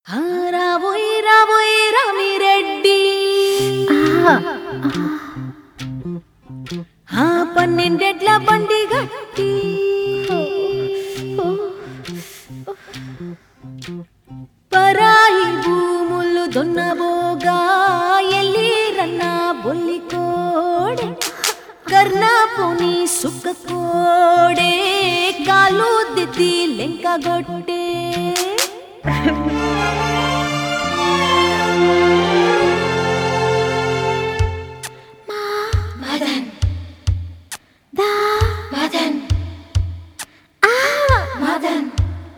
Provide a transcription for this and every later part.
ఆ, రావోయ్ రావోయ్ రామిరెడ్డి ఆ పన్నెండెడ్ల బండి గట్టి పరాయి భూములు దున్నబోగా ఎల్లి రన్న బొల్లి కోడే కర్ణాపుని సుక్క కోడే కాలు దిద్ది లెంక గొట్టే మదన్ దా మదన్ ఆ మదన్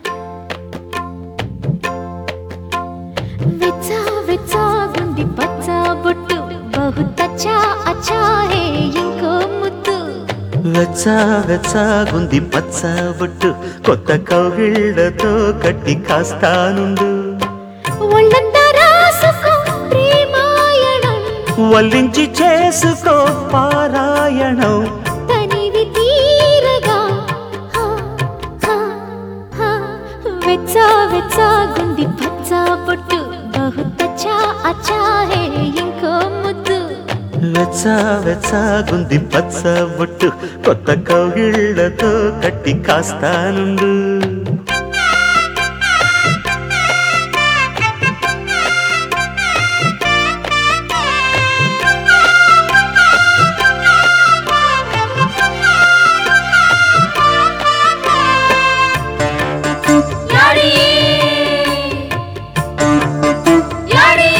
విచ్చా విచ్చా గుండి పచ్చా బొట్టు బహుత్ అచ్చా అచ్చా హే ఇంకో ముద్దు వెచ్చ వెచ్చగుంది పచ్చ బొట్టు కొత్త కౌగిళ్ళతో కట్టి కాస్తానుండు ఒళ్ళంతా రాసుకో ప్రేమాయణం వల్లించి చేసుకో పారాయణం తనివి తీరగా హా, హా, హా. వెచ్చా వెచ్చా గుండి పచ్చా బొట్టు బహుత్ అచ్చా అచ్చా హే ఇంకో ముద్దు వెచ్చ వెచ్చగుంది పచ్చ బొట్టు కొత్త కౌగిళ్ళతో కట్టి కాస్తానుండు యాడి యాడి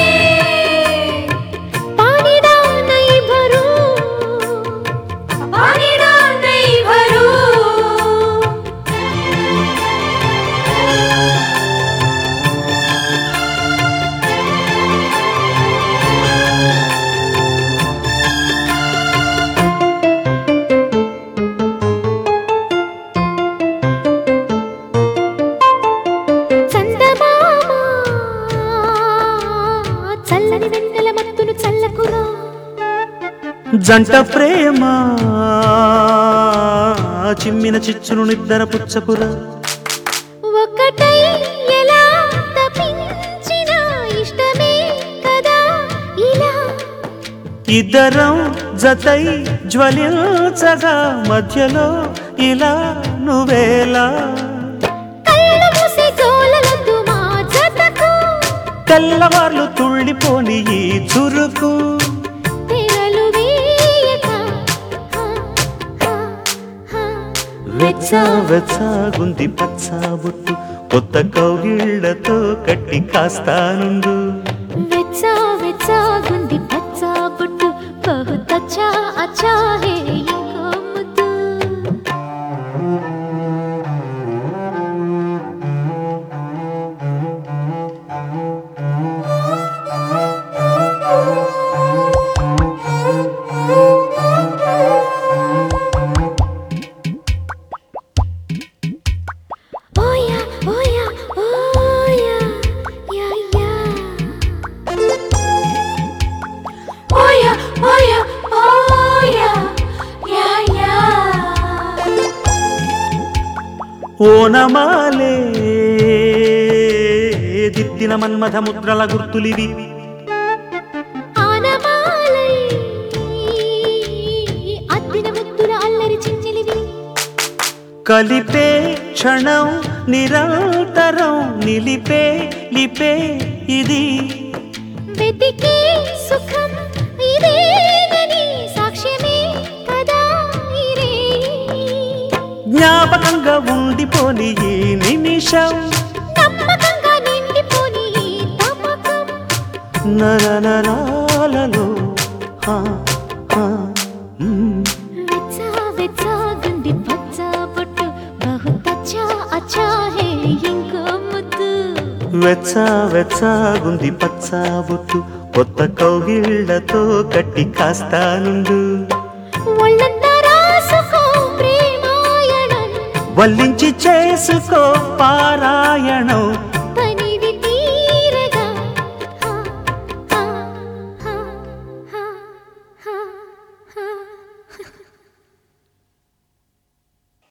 పానిడా నై భరు పానిడా నైవరు చందమామ చల్లని వెన్నెల మత్తును చల్లకురా జంట ప్రేమ చిమ్మిన చిచ్చును నిద్దర పుచ్చపురా ఒకటై ఎలా తప్పించిన ఇష్టమే కదా ఇలా ఇద్దరం జతై జ్వలించగా మధ్యలో ఇలా నువ్వేలా కళ్ళు మూసి జోలలొద్దు మా జతకు తెల్లవార్లు తుళ్ళిపోని ఈ చురుకు తెరలు వేయక హా, హా, హా. వెచ్చ వెచ్చగుంది పచ్చ బుట్టు కొత్త కౌగిళ్ళతో కట్టి కాస్తానుండు వెచ్చా వెచ్చా గుంది పచ్చా బుట్టు బహుత్ అచ్చా అచ్చా హే ఇంకో ముద్దు ఓయా ఓయా ఓయా యా యా ఓయా ఓయా ఓయా యా యా ఓనమాలే దిద్దిన మన్మథ ముద్రల గుర్తులివి ఆనమాలై అద్దిన ముద్దుల అల్లరి చించిలివి కలిపే క్షణం నిరంతరం నిలిపే లిపే ఇది వెతికే సుఖం ఇదేనని సాక్ష్యమే కదా ఇరే జ్ఞాపకంగా ఉండిపోని ఈ నిమిషం నమ్మకంగా నిండిపోని ఈ తమకం నరనరాలలో హా, హా, మ్. వెచ్చా వెచ్చా గుండి పచ్చా బొట్టు బహుత్ అచ్చా అచ్చా హే ఇంకో ముద్దు వెచ్చ వెచ్చగుంది పచ్చ బుట్టు కొత్త కౌగిళ్ళతో కట్టి కాస్తానుండు ఒళ్ళంతా రాసుకో ప్రేమాయణం వల్లించి చేసుకో పారాయణం